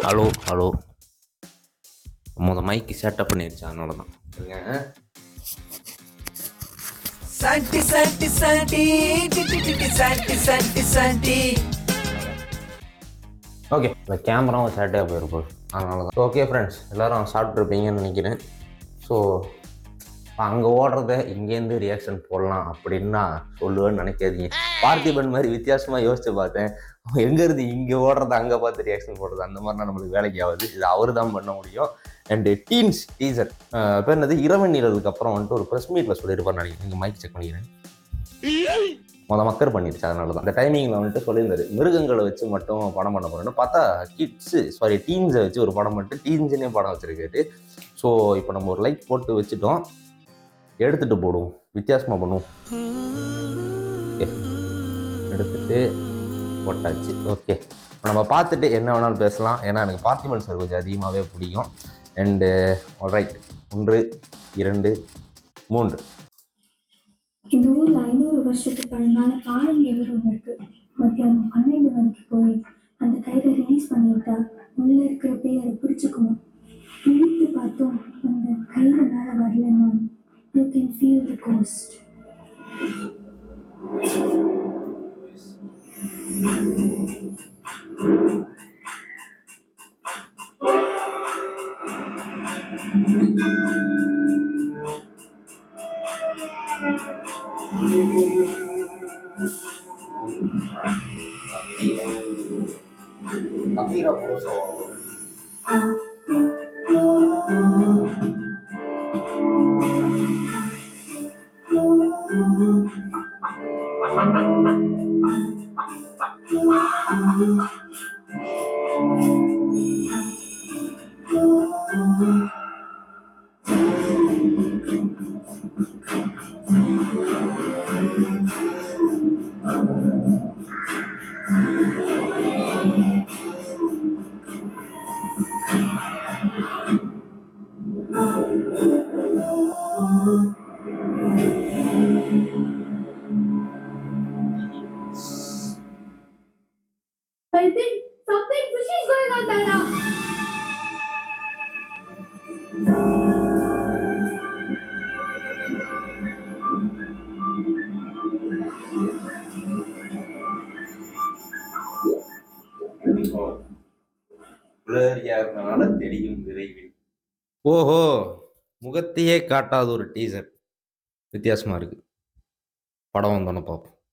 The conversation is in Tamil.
ஹலோ ஹலோ முத மைக்கு செட்டப் பண்ணிருச்சு அதனால தான் Santi, Santi, Santi, ti, ti, ti, ti, Santi, Santi, Santi. Okay இந்த கேமராவும் சேட்டையாக போயிருப்போம் அதனால தான் ஓகே ஃப்ரெண்ட்ஸ் எல்லோரும் சாப்பிட்ருப்பீங்கன்னு நினைக்கிறேன் ஸோ அங்கே ஓடுறத இங்கேருந்து ரியாக்ஷன் போடலாம் அப்படின்னு நான் சொல்லுவேன்னு நினைக்காதீங்க பார்த்திபன் மாதிரி வித்தியாசமாக யோசிச்சு பார்த்தேன் அவன் எங்கேருந்து இங்கே ஓடுறத அங்கே பார்த்து ரியாக்ஷன் போடுறது அந்த மாதிரிலாம் நம்மளுக்கு வேலைக்கு ஆகுது இது அவர் தான் பண்ண முடியும் அண்டு டீன்ஸ் டீசர் பேர் என்னது இரவு நீளதுக்கு அப்புறம் வந்துட்டு ஒரு ப்ரெஸ் மீட்டில் சொல்லியிருப்பார் நினைக்கிறேன் நீங்கள் மைக் செக் பண்ணிக்கிறேன் மொத மக்கர் பண்ணிடுச்சு அதனால தான் அந்த டைமிங்கில் வந்துட்டு சொல்லியிருந்தாரு மிருகங்களை வச்சு மட்டும் படம் பண்ண போறேன்னு பார்த்தா கிட்ஸு சாரி டீன்ஸை வச்சு ஒரு படம் பண்ணிட்டு டீன்ஸ்னே படம் வச்சிருக்காரு ஸோ இப்போ நம்ம ஒரு லைக் போட்டு வச்சுட்டோம் எடுத்துட்டு போடுவோம் வித்தியாசமாக பண்ணுவோம் Okay. எடுத்துட்டு போட்டாச்சு ஓகே இப்போ நம்ம பார்த்துட்டு என்ன வேணாலும் பேசலாம் ஏன்னா எனக்கு பார்த்திபன் சார் கொஞ்சம் அதிகமாகவே பிடிக்கும் அண்டு ரைட் ஒன்று இரண்டு மூன்று இந்த ஊர்ல ஐநூறு வருஷத்துக்கு பழங்கால பாரம்பரியம் ஒன்று இருக்கு மத்தியானம் பன்னெண்டு மணிக்கு போய் அந்த கயிறை ரிலீஸ் பண்ணிவிட்டா உள்ள இருக்கிற பேய் அதை பிடிச்சுக்கணும் இழுத்து பார்த்தோம் அந்த கயிறு மேல வரலன்னா you can feel the ghost I think something fishy is going on there now. இருந்தனால தெரியும் விரைவில் ஓஹோ முகத்தையே காட்டாத ஒரு டீசர் வித்தியாசமா இருக்கு படம் வந்தோன்னு பார்ப்போம்